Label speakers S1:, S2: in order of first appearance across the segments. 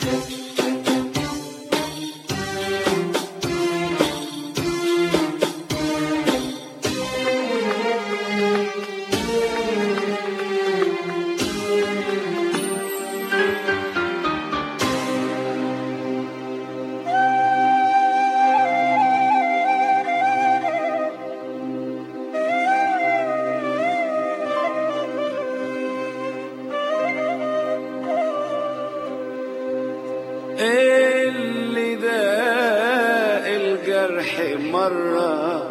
S1: اللي داق الجرح مرة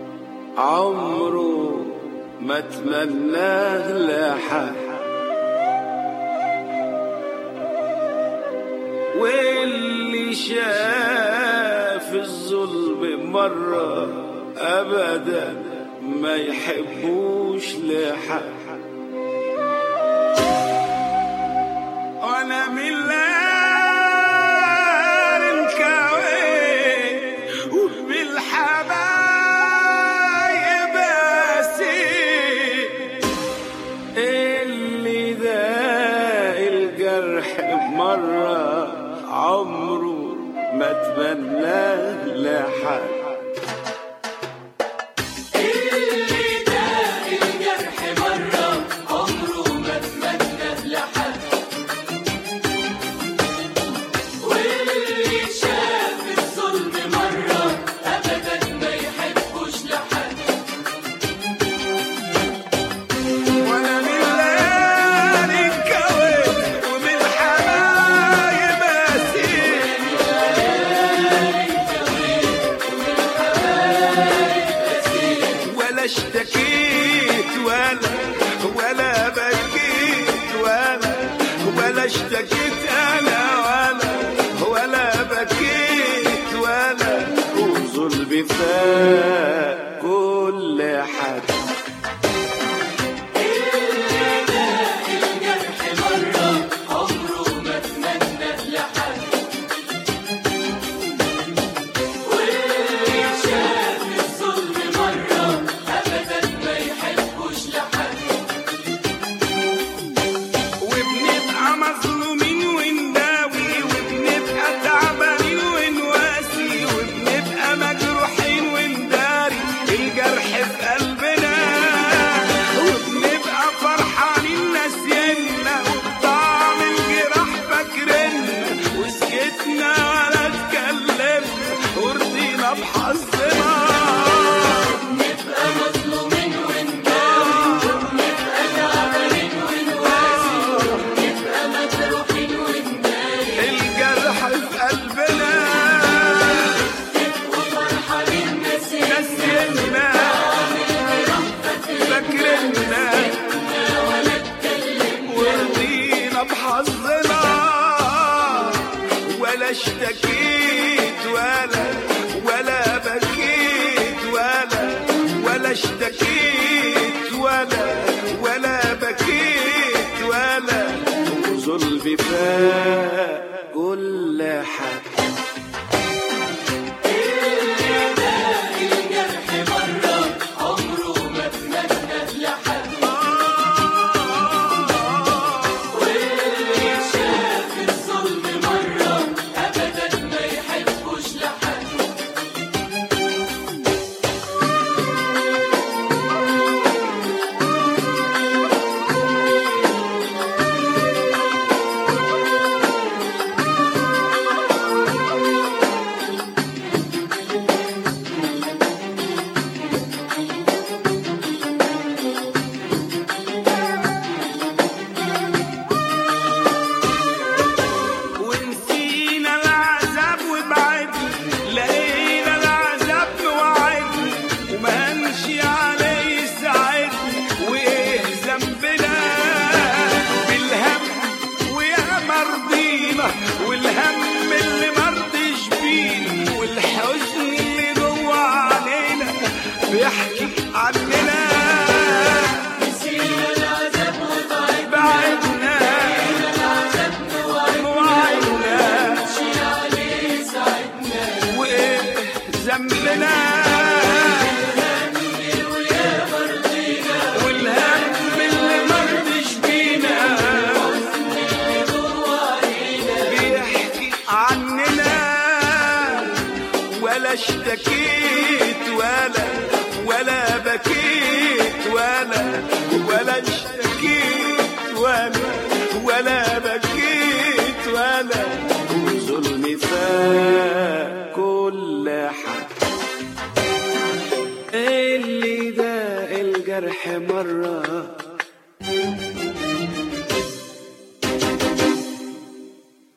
S1: عمره ما تمناه لحد واللي شاف الظلم مرة أبدا ما يحبوش لحد وانا من ليل الكوين وبالحبايب اسير اللي داق الجرح مرة عمره ما تمناه لحد وانا من ليل الكوين وبالحبايب اسير ولا اشتكيت ولا ولا بكيت ولا ولا اشتكيت انا ولا ولا بكيت ولا وظلمي فاق كل حد وبنبقى مظلومين ونداوي وبنبقى تعبانين ونواسي وبنبقى مجروحين ونداري الجرح في قلبنا وبنبقى فرحانين ناسينا وبطعم الجراح فاكريننا وسكتنا ولا اتكلمنا ورضينا بحظنا الجرح في قلبنا نسينا فاكرنا ورضينا بحظنا ولا اشتكيت ولا ولا بكيت ولا ولا اشتكيت ولا ولا بكيت ولا وظلمي فاق كل حد ونسينا العذاب وبعدنا لقينا العذاب موعدنا وما هنشي عليه يساعدنا وايه ذنبنا بالهم ويا مرضينا والهم اللي مرضيش بينا والحزن اللي جوه علينا بيحكي عننا بعدنا موعدنا وايه ذنبنا والهم اللي مرضش بينا بيحكي اشتكيت ولا ولا بكيت ولا ولا اشتكيت ولا ولا بكيت ولا وظلمي فاق كل حد اللي ده الجرح مرة